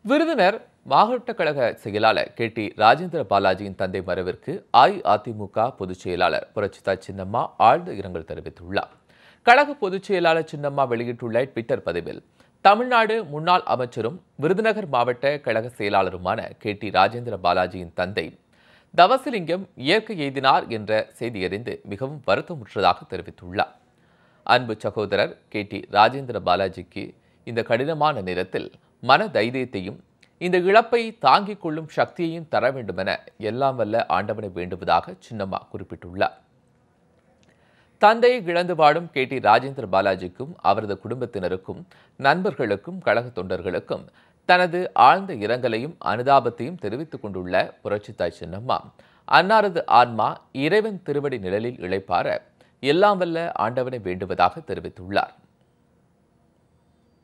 விருதுநர் மாவட்ட கழக செயலாளர் கே டி ராஜேந்திர பாலாஜியின் தந்தை மறைவிற்கு அஇஅதிமுக பொதுச் செயலாளர் புரட்சிதா சின்னம்மா ஆழ்ந்த இரங்கல் தெரிவித்துள்ளார் கழக பொதுச் செயலாளர் சின்னம்மா வெளியிட்டுள்ள ட்விட்டர் பதிவில் தமிழ்நாடு முன்னாள் அமைச்சரும் விருதுநகர் மாவட்ட கழக செயலாளருமான கே டி ராஜேந்திர பாலாஜியின் தந்தை தவசலிங்கம் இயற்கை எய்தினார் என்ற செய்தியறிந்து மிகவும் வருத்தமுற்றதாக தெரிவித்துள்ளார் அன்பு சகோதரர் கே டி ராஜேந்திர பாலாஜிக்கு இந்த கடினமான நேரத்தில் மன தைரியத்தையும் இந்த இழப்பை தாங்கிக் கொள்ளும் சக்தியையும் தர வேண்டுமென எல்லாம் வல்ல ஆண்டவனை வேண்டுவதாக சின்னம்மா குறிப்பிட்டுள்ளார் தந்தையை இழந்து வாடும் கே டி ராஜேந்திர பாலாஜிக்கும் அவரது குடும்பத்தினருக்கும் நண்பர்களுக்கும் கழக தொண்டர்களுக்கும் தனது ஆழ்ந்த இரங்கலையும் அனுதாபத்தையும் தெரிவித்துக் கொண்டுள்ள புரட்சித்தாய் சின்னம்மா அன்னாரது ஆன்மா இறைவன் திருவடி நிழலில் இளைப்பார எல்லாம் வல்ல ஆண்டவனை வேண்டுவதாக தெரிவித்துள்ளார்